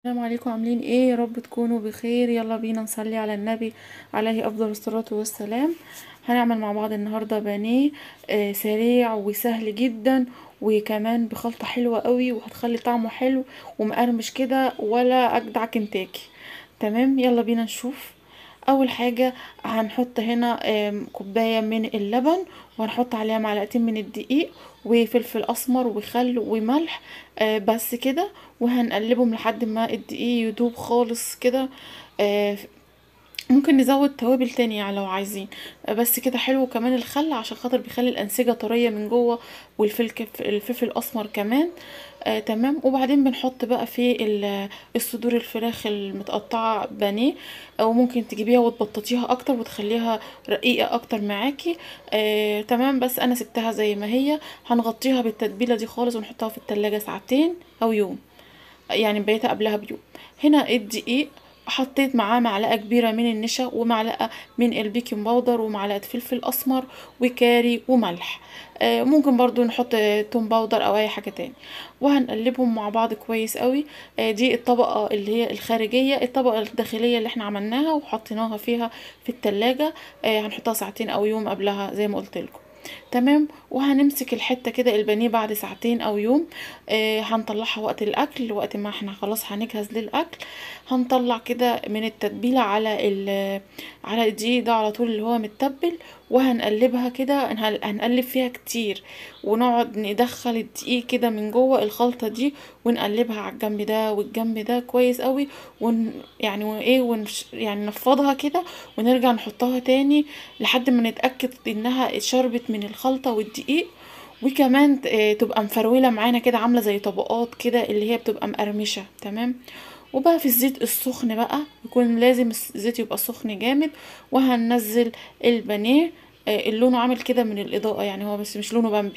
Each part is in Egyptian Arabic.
السلام عليكم عاملين ايه يا رب تكونوا بخير يلا بينا نصلي على النبي عليه افضل الصلاة والسلام هنعمل مع بعض النهارده بانيه آه سريع وسهل جدا وكمان بخلطة حلوة قوي وهتخلي طعمه حلو ومقرمش كده ولا اجدع كنتاكي تمام يلا بينا نشوف اول حاجة هنحط هنا آم، كوباية من اللبن وهنحط عليها معلقتين من الدقيق وفلفل اسمر وخل وملح آه، بس كده وهنقلبهم لحد ما الدقيق يدوب خالص كده آه، ممكن نزود توابل تانية يعني لو عايزين آه، بس كده حلو كمان الخل عشان خاطر بيخلي الأنسجة طرية من جوه والفلفل الفلفل الأسمر كمان آه تمام وبعدين بنحط بقى في ال- الصدور الفراخ المتقطعة بانيه او ممكن تجيبيها وتبططيها اكتر وتخليها رقيقة اكتر معاكي آه تمام بس انا سبتها زي ما هي هنغطيها بالتتبيلة دي خالص ونحطها في التلاجة ساعتين او يوم يعني مبيتها قبلها بيوم هنا الدقيق حطيت معاه معلقة كبيرة من النشا ومعلقة من البيكنج باودر ومعلقة فلفل أسمر وكاري وملح آه، ممكن برضو نحط آه، توم باودر أو أي حاجة تاني وهنقلبهم مع بعض كويس قوي آه، دي الطبقة اللي هي الخارجية الطبقة الداخلية اللي احنا عملناها وحطيناها فيها في التلاجة آه، هنحطها ساعتين أو يوم قبلها زي ما قلت لكم تمام وهنمسك الحتة كده البانيه بعد ساعتين او يوم آه هنطلعها وقت الاكل وقت ما احنا خلاص هنجهز للاكل هنطلع كده من التتبيلة على ال على الدقيق ده على طول اللي هو متبل وهنقلبها كده هن- هنقلب فيها كتير ونقعد ندخل الدقيق كده من جوه الخلطة دي ونقلبها على الجنب ده والجنب ده كويس قوي ون يعني وايه ونش يعني نفضها كده ونرجع نحطها تاني لحد ما نتأكد انها اتشربت من الخلطة والدقيق وكمان ت- آه، تبقى مفرولة معانا كده عاملة زي طبقات كده اللي هي بتبقى مقرمشة تمام وبقى في الزيت السخن بقى يكون لازم الزيت يبقى سخن جامد وهننزل البانيه آه، اللونه عامل كده من الإضاءة يعني هو بس مش لونه بامبي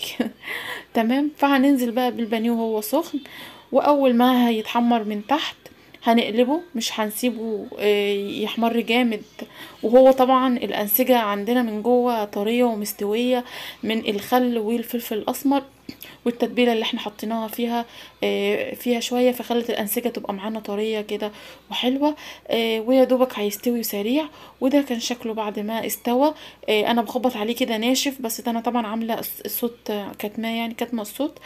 تمام فهننزل بقى بالبانيه وهو سخن وأول ما هيتحمر من تحت هنقلبه مش هنسيبه آه، يحمر جامد وهو طبعا الأنسجة عندنا من جوه طرية ومستوية من الخل والفلفل الأسمر والتتبيلة اللي احنا حطيناها فيها آه، فيها شوية فخلت الأنسجة تبقى معانا طرية كده وحلوة آه، ويا دوبك هيستوي سريع وده كان شكله بعد ما استوى آه، انا بخبط عليه كده ناشف بس ده انا طبعا عاملة الص- الصوت آه، كاتماه يعني كاتمة الصوت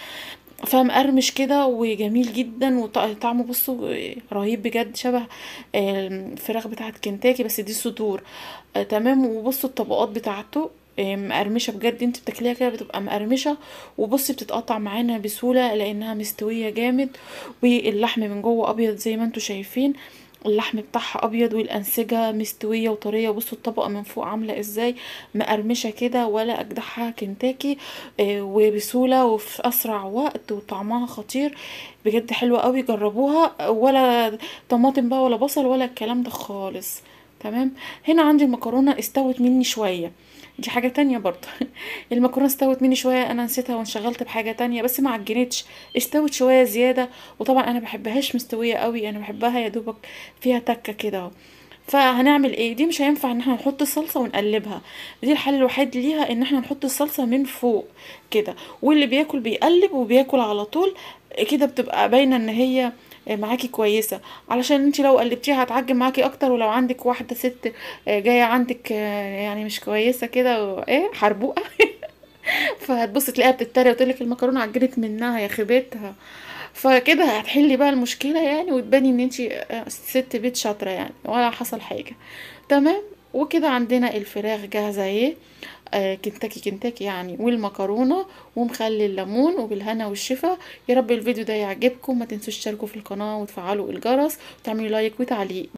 فمقرمش كده وجميل جدا وطعمه بصوا آه، رهيب بجد شبه آه، الفراخ بتاعت كنتاكي بس دي صدور آه، تمام وبصوا الطبقات بتاعته آه، مقرمشه بجد انت بتاكليها كده بتبقى مقرمشه وبصي بتتقطع معانا بسهوله لانها مستويه جامد واللحم من جوه ابيض زي ما انتوا شايفين اللحم بتاعها ابيض والانسجه مستويه وطريه بصوا الطبقه من فوق عامله ازاي مقرمشه كده ولا اجدعها كنتاكي آه، وبسهوله وفي اسرع وقت وطعمها خطير بجد حلوه قوي جربوها ولا طماطم بقى ولا بصل ولا الكلام ده خالص تمام هنا عندي المكرونه استوت مني شويه دي حاجة تانية برضه المكرونة استوت مني شوية انا نسيتها وانشغلت بحاجة تانية بس ما عجنتش استوت شوية زيادة وطبعا انا بحبهاش مستوية قوي انا بحبها يا دوبك فيها تكة كده اهو فهنعمل ايه دي مش هينفع ان احنا نحط الصلصة ونقلبها دي الحل الوحيد ليها ان احنا نحط الصلصة من فوق كده واللي بياكل بيقلب وبياكل على طول كده بتبقى باينة ان هي معاكي كويسة علشان انتي لو قلبتيها هتعجن معاكي اكتر ولو عندك واحدة ست جاية عندك يعني مش كويسة كده و- ايه حربوقة فهتبص تلاقيها بتتريق وتقولك المكرونة عجنت منها يا خيبتها فكده هتحلي بقى المشكلة يعني وتباني ان انتي ست بيت شاطرة يعني ولا حصل حاجة تمام وكده عندنا الفراخ جاهزة اهي آه، كنتاكي كنتاكي يعني والمكرونة ومخلي الليمون وبالهنا والشفا يا رب الفيديو ده يعجبكم ما تنسوش تشتركوا في القناة وتفعلوا الجرس وتعملوا لايك وتعليق